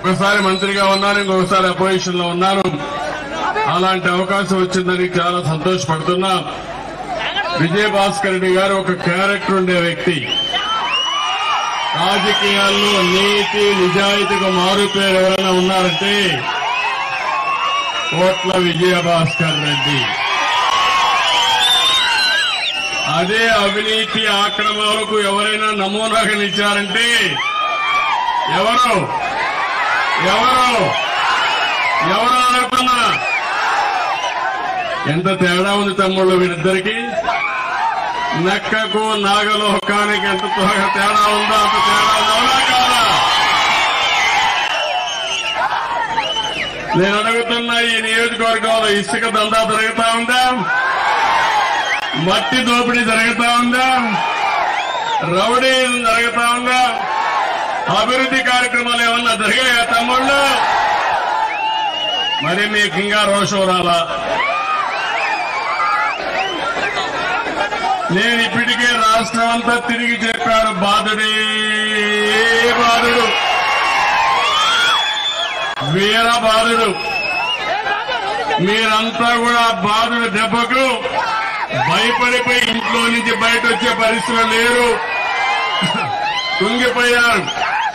ఒకసారి మంత్రిగా ఉన్నాను ఇంకొకసారి అపోజిషన్ లో ఉన్నాను అలాంటి అవకాశం వచ్చిందని చాలా సంతోషపడుతున్నా విజయభాస్కర్ రెడ్డి గారు ఒక క్యారెక్టర్ ఉండే వ్యక్తి రాజకీయాల్లో నీతి నిజాయితీగా మారుపేరు ఎవరైనా ఉన్నారంటే కోట్ల విజయభాస్కర్ రెడ్డి అదే అవినీతి ఆక్రమణలకు ఎవరైనా నమూనాగా నిలిచారంటే ఎవరు ఎవరు ఎవరు అనుకున్నా ఎంత తేడా ఉంది తమ్ముళ్ళు వీరిద్దరికి నక్కకు నాగలోకానికి ఎంత త్వరగా తేడా ఉందో అంత తేడా ఉందా కాదా నేను అడుగుతున్నా ఈ నియోజకవర్గంలో ఇసుక దందా జరుగుతా ఉందా మట్టి దోపిడీ జరుగుతా ఉందా రౌడీ జరుగుతా ఉందా అభివృద్ధి కార్యక్రమాలు ఏమన్నా జరిగాయా తమ్ముళ్ళు మరి మీకు ఇంకా రోషం రాలా నేను ఇప్పటికే రాష్ట్రం అంతా తిరిగి చెప్పాను బాధుడే బాధుడు వీర బాధుడు మీరంతా కూడా బాధుడు దెబ్బకు భయపడిపోయి ఇంట్లో నుంచి బయట వచ్చే పరిస్థితులు లేరు కుంగిపోయారు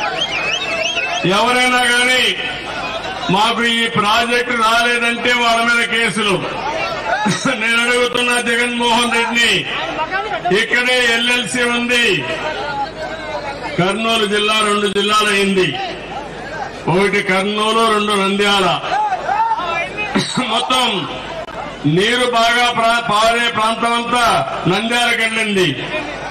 ఎవరైనా కానీ మాకు ఈ ప్రాజెక్టు రాలేదంటే వాళ్ళ మీద కేసులు నేను అడుగుతున్నా జగన్మోహన్ రెడ్డిని ఇక్కడే ఎల్ఎల్సి ఉంది కర్నూలు జిల్లా రెండు జిల్లాలు అయింది ఒకటి కర్నూలు రెండు నంద్యాల మొత్తం నీరు బాగా ప్రా- పారే ప్రాంతం అంతా నంద్యాలకు వెళ్ళింది